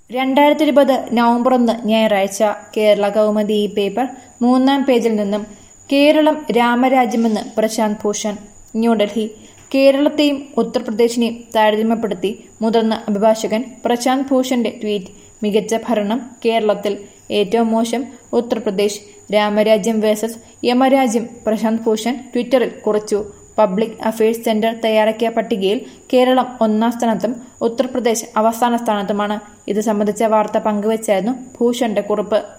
രണ്ടായിരത്തി ഇരുപത് നവംബർ ഒന്ന് ഞായറാഴ്ച കേരള കൗമുദി ഈ പേപ്പർ മൂന്നാം പേജിൽ നിന്നും കേരളം രാമരാജ്യമെന്ന് പ്രശാന്ത് ഭൂഷൺ ന്യൂഡൽഹി കേരളത്തെയും ഉത്തർപ്രദേശിനെയും താരതമ്യപ്പെടുത്തി മുതിർന്ന അഭിഭാഷകൻ പ്രശാന്ത് ഭൂഷന്റെ ട്വീറ്റ് മികച്ച ഭരണം കേരളത്തിൽ ഏറ്റവും മോശം ഉത്തർപ്രദേശ് രാമരാജ്യം വേഴ്സസ് യമരാജ്യം പ്രശാന്ത് ഭൂഷൺ ട്വിറ്ററിൽ കുറിച്ചു പബ്ലിക് അഫയേഴ്സ് സെന്റർ തയ്യാറാക്കിയ പട്ടികയിൽ കേരളം ഒന്നാം സ്ഥാനത്തും ഉത്തർപ്രദേശ് അവസാന സ്ഥാനത്തുമാണ് ഇത് സംബന്ധിച്ച വാർത്ത പങ്കുവച്ചായിരുന്നു ഭൂഷന്റെ കുറിപ്പ്